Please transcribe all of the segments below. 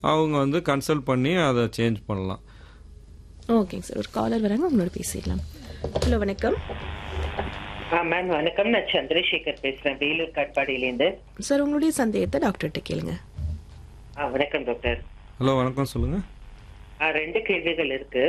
அவங்க வந்து கன்சல்ட் பண்ணி அதை சேஞ்ச் பண்ணலாம் ஓகேங்க சார் ஒரு காலர் வராங்க உங்களோட பேசிடலாம் ஹலோ வணக்கம் ஆ மேம் வணக்கம் நான் சந்திரசேகர் பேசுறேன் வேலூர் காட்பாடியிலேருந்து சார் உங்களுடைய சந்தேகத்தை டாக்டர்கிட்ட கேளுங்க ஆ வணக்கம் டாக்டர் ஹலோ வணக்கம் சொல்லுங்கள் ஆ ரெண்டு கேள்விகள் இருக்கு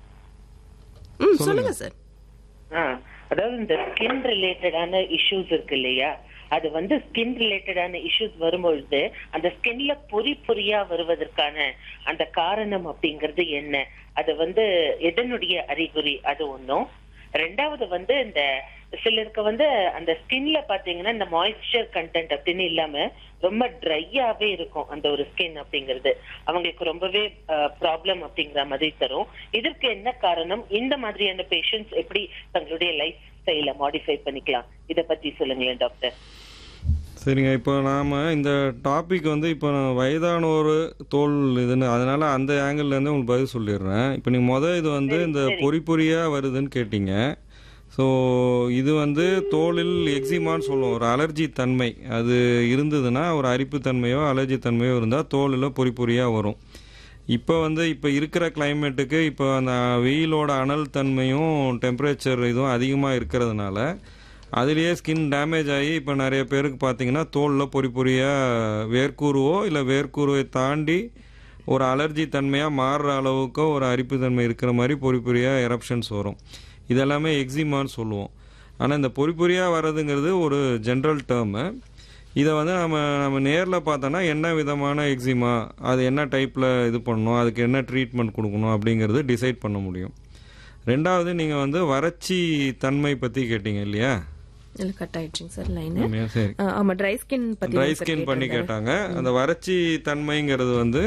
ம் சொல்லுங்க சார் ஆ அதாவது இந்த ஸ்கின் ரிலேட்டடான இஷ்யூஸ் இருக்கு இல்லையா அது வந்து ஸ்கின் ரிலேட்டடான இஷ்யூஸ் வரும்பொழுது அந்த ஸ்கின்ல பொறி பொறியா வருவதற்கான அந்த காரணம் அப்படிங்கிறது என்ன அது வந்து எதனுடைய அறிகுறி அது ஒண்ணும் ரெண்டாவது வந்து இந்த சிலருக்கு வந்து அந்த ஸ்கின்ல பாத்தீங்கன்னா இந்த மாய்ஸ்சர் கண்டென்ட் அப்படின்னு இல்லாம ரொம்ப ட்ரையாவே இருக்கும் அந்த ஒரு ஸ்கின் அப்படிங்கிறது அவங்களுக்கு ரொம்பவே ப்ராப்ளம் அப்படிங்கிற மாதிரி தரும் இதற்கு என்ன காரணம் இந்த மாதிரியான பேஷண்ட்ஸ் எப்படி தங்களுடைய லைஃப் ஸ்டைல மாடிஃபை பண்ணிக்கலாம் இத பத்தி சொல்லுங்களேன் டாக்டர் சரிங்க இப்போ நாம் இந்த டாபிக் வந்து இப்போ வயதானோர் தோல் இதுன்னு அதனால அந்த ஆங்கிள்லேருந்து உங்களுக்கு பதில் சொல்லிடுறேன் இப்போ நீங்கள் மொதல் இது வந்து இந்த பொறி பொறியாக வருதுன்னு கேட்டீங்க ஸோ இது வந்து தோலில் எக்ஸிமான்னு சொல்லுவோம் ஒரு அலர்ஜி தன்மை அது இருந்ததுன்னா ஒரு அரிப்பு தன்மையோ அலர்ஜி தன்மையோ இருந்தால் தோலில் பொறி பொறியாக வரும் இப்போ வந்து இப்போ இருக்கிற கிளைமேட்டுக்கு இப்போ அந்த வெயிலோட அனல் தன்மையும் டெம்பரேச்சர் இதுவும் அதிகமாக இருக்கிறதுனால அதுலேயே ஸ்கின் டேமேஜ் ஆகி இப்போ நிறைய பேருக்கு பார்த்தீங்கன்னா தோலில் பொறி பொறியாக வேர்க்கூறுவோ இல்லை வேர்க்கூறுவை தாண்டி ஒரு அலர்ஜி தன்மையாக மாறுற அளவுக்கு ஒரு அரிப்பு தன்மை இருக்கிற மாதிரி பொறி பொறியாக எரப்ஷன்ஸ் வரும் இதெல்லாமே எக்ஸிமான்னு சொல்லுவோம் ஆனால் இந்த பொறி பொறியாக வர்றதுங்கிறது ஒரு ஜென்ரல் டேர்மு இதை வந்து நம்ம நம்ம நேரில் பார்த்தோன்னா என்ன விதமான எக்ஸிமா அது என்ன டைப்பில் இது பண்ணணும் அதுக்கு என்ன ட்ரீட்மெண்ட் கொடுக்கணும் அப்படிங்கிறது டிசைட் பண்ண முடியும் ரெண்டாவது நீங்கள் வந்து வறட்சி தன்மை பற்றி கேட்டீங்க இல்லையா இல்லை கட் ஆயிடுச்சுங்க சார் லைனு ஆமாம், சரி ஆமா ட்ரை ஸ்கின் பத்தி ட்ரை ஸ்கின் பண்ணி கேட்டாங்க அந்த வறட்சி தன்மைங்கிறது வந்து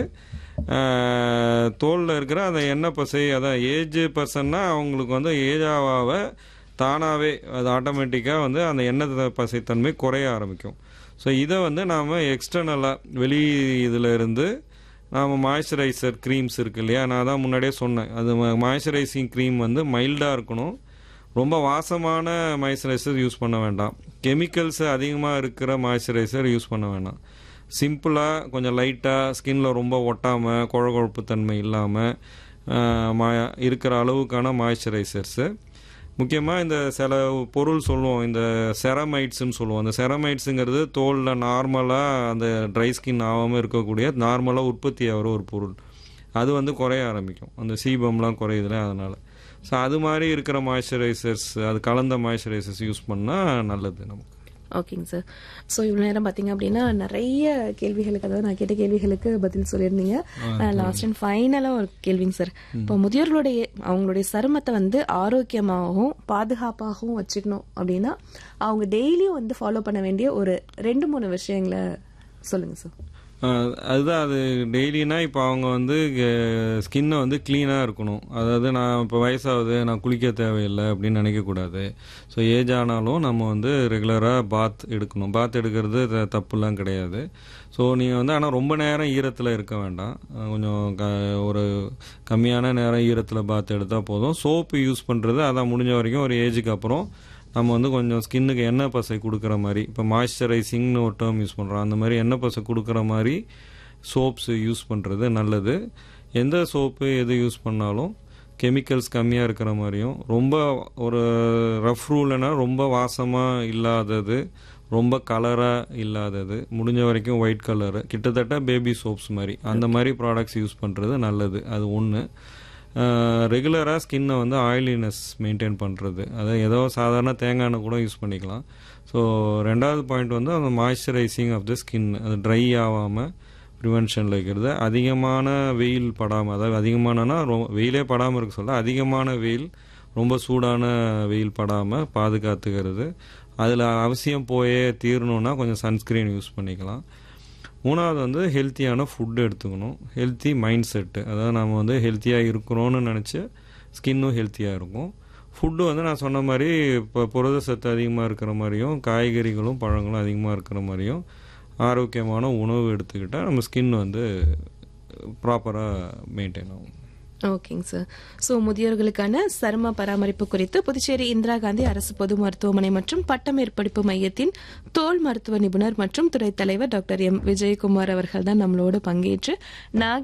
தோலில் இருக்கிற அந்த எண்ணெய் பசை அதான் ஏஜ் பர்சன்னா அவங்களுக்கு வந்து ஏஜ் ஆவாவ தானாகவே அது ஆட்டோமேட்டிக்காக வந்து அந்த எண்ணெய் பசை தன்மை குறைய ஆரம்பிக்கும் ஸோ இதை வந்து நாம் எக்ஸ்டர்னலாக வெளி இதில் இருந்து நாம் மாய்ஸ்சரைசர் க்ரீம்ஸ் இருக்கு இல்லையா நான் தான் முன்னாடியே சொன்னேன் அது மாய்ஸ்சரைசிங் க்ரீம் வந்து மைல்டாக இருக்கணும் ரொம்ப வாசமான மாய்ஸ்சரைசர் யூஸ் பண்ண வேண்டாம் கெமிக்கல்ஸ் அதிகமாக இருக்கிற மாய்ஸ்சரைசர் யூஸ் பண்ண வேண்டாம் சிம்பிளாக கொஞ்சம் லைட்டாக ஸ்கின்ல ரொம்ப ஒட்டாமல் குழ குழப்பு தன்மை இல்லாமல் இருக்கிற அளவுக்கான மாய்ஸ்சரைசர்ஸு முக்கியமாக இந்த சில பொருள் சொல்லுவோம் இந்த செரமைட்ஸ்ன்னு சொல்லுவோம் அந்த செரமைட்ஸுங்கிறது தோலில் நார்மலாக அந்த ட்ரை ஸ்கின் ஆகாமல் இருக்கக்கூடிய நார்மலாக உற்பத்தி ஆகிற ஒரு பொருள் அது வந்து குறைய ஆரம்பிக்கும் அந்த சீபம்லாம் குறையுதுல அதனால் ஸோ அது மாதிரி இருக்கிற மாய்ஸ்சரைசர்ஸ் அது கலந்த மாய்ஸ்சரைசர்ஸ் யூஸ் பண்ணால் நல்லது நமக்கு ஓகேங்க சார் ஸோ இவ்வளோ நேரம் பார்த்தீங்க அப்படின்னா நிறைய கேள்விகளுக்கு அதாவது நான் கேட்ட கேள்விகளுக்கு பதில் சொல்லியிருந்தீங்க லாஸ்ட் அண்ட் ஃபைனலாக ஒரு கேள்விங்க சார் இப்போ முதியோர்களுடைய அவங்களுடைய சருமத்தை வந்து ஆரோக்கியமாகவும் பாதுகாப்பாகவும் வச்சுக்கணும் அப்படின்னா அவங்க டெய்லியும் வந்து ஃபாலோ பண்ண வேண்டிய ஒரு ரெண்டு மூணு விஷயங்களை சொல்லுங்க சார் அதுதான் அது டெய்லினா இப்போ அவங்க வந்து ஸ்கின்னை வந்து க்ளீனாக இருக்கணும் அதாவது நான் இப்போ வயசாகுது நான் குளிக்க தேவையில்லை அப்படின்னு நினைக்கக்கூடாது ஸோ ஏஜ் ஆனாலும் நம்ம வந்து ரெகுலராக பாத் எடுக்கணும் பாத் எடுக்கிறது தப்புலாம் கிடையாது ஸோ நீங்கள் வந்து ஆனால் ரொம்ப நேரம் ஈரத்தில் இருக்க வேண்டாம் கொஞ்சம் க ஒரு கம்மியான நேரம் ஈரத்தில் பாத் எடுத்தால் போதும் சோப்பு யூஸ் பண்ணுறது அதான் முடிஞ்ச வரைக்கும் ஒரு ஏஜுக்கு அப்புறம் நம்ம வந்து கொஞ்சம் ஸ்கின்னுக்கு எண்ணெய் பசை கொடுக்குற மாதிரி இப்போ மாய்ஸ்சரைசிங்னு ஒரு டேர்ம் யூஸ் பண்ணுறோம் அந்த மாதிரி எண்ணெய் பசை கொடுக்குற மாதிரி சோப்ஸ் யூஸ் பண்ணுறது நல்லது எந்த சோப்பு எது யூஸ் பண்ணாலும் கெமிக்கல்ஸ் கம்மியாக இருக்கிற மாதிரியும் ரொம்ப ஒரு ரஃப் ரூல்னா ரொம்ப வாசமாக இல்லாதது ரொம்ப கலராக இல்லாதது முடிஞ்ச வரைக்கும் ஒயிட் கலரு கிட்டத்தட்ட பேபி சோப்ஸ் மாதிரி அந்த மாதிரி ப்ராடக்ட்ஸ் யூஸ் பண்ணுறது நல்லது அது ஒன்று ரெகுலராக ஸ்கின்னை வந்து ஆயிலினஸ் மெயின்டைன் பண்ணுறது அதாவது ஏதோ சாதாரண தேங்காய் எண்ணெய் கூட யூஸ் பண்ணிக்கலாம் ஸோ ரெண்டாவது பாயிண்ட் வந்து அந்த மாய்ஸ்சரைசிங் ஆஃப் த ஸ்கின் அது ட்ரை ஆகாமல் ப்ரிவென்ஷனில் இருக்கிறது அதிகமான வெயில் படாமல் அதாவது அதிகமானனா ரொம்ப வெயிலே படாமல் இருக்க சொல்ல அதிகமான வெயில் ரொம்ப சூடான வெயில் படாமல் பாதுகாத்துக்கிறது அதில் அவசியம் போயே தீரணுன்னா கொஞ்சம் சன்ஸ்க்ரீன் யூஸ் பண்ணிக்கலாம் மூணாவது வந்து ஹெல்த்தியான ஃபுட்டு எடுத்துக்கணும் ஹெல்த்தி மைண்ட் செட்டு அதாவது நம்ம வந்து ஹெல்த்தியாக இருக்கிறோன்னு நினச்சி ஸ்கின்னும் ஹெல்த்தியாக இருக்கும் ஃபுட்டு வந்து நான் சொன்ன மாதிரி இப்போ புரத சத்து அதிகமாக இருக்கிற மாதிரியும் காய்கறிகளும் பழங்களும் அதிகமாக இருக்கிற மாதிரியும் ஆரோக்கியமான உணவு எடுத்துக்கிட்டால் நம்ம ஸ்கின் வந்து ப்ராப்பராக மெயின்டைன் ஆகும் ஓகேங்க சார் ஸோ முதியோர்களுக்கான சரும பராமரிப்பு குறித்து புதுச்சேரி இந்திரா காந்தி அரசு பொது மருத்துவமனை மற்றும் பட்டமேற்படிப்பு மையத்தின் தோல் மருத்துவ நிபுணர் மற்றும் துறை தலைவர் டாக்டர் எம் விஜயகுமார் அவர்கள் தான் நம்மளோட பங்கேற்று நாக